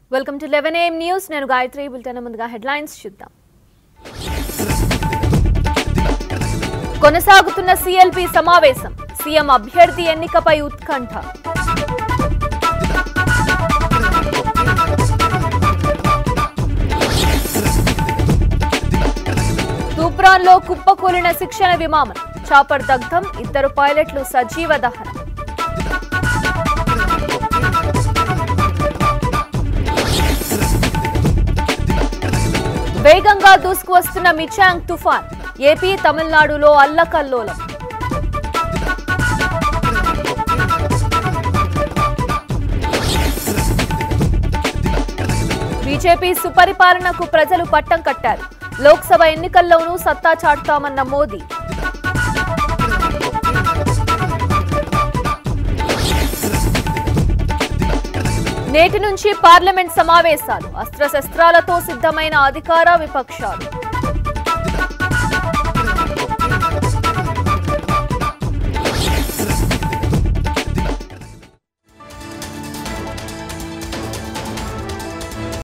welcome to eleven AM news నేను Gayatri bulletin ముందుగా headlines చూద్దాం కొనసాగుతున్న సిఎల్పి సమావేశం సీఎం అభ్యర్థి ఎన్నికపై ఉత్కంఠ తూప్రాన్లో కుప్పకూలిన శిక్షణ విమానం చాపర్ దగ్ధం ఇద్దరు పైలట్లు సజీవ దహనం వేగంగా దూసుకువస్తున్న మిచాంగ్ తుఫాన్ ఏపీ తమిళనాడులో అల్లకల్లోలం బీజేపీ సుపరిపాలనకు ప్రజలు పట్టం కట్టారు లోక్సభ ఎన్నికల్లోనూ సత్తా చాటుతామన్న మోదీ నేటి నుంచి పార్లమెంట్ సమావేశాలు అస్త్రశస్త్రాలతో సిద్ధమైన అధికార విపక్షాలు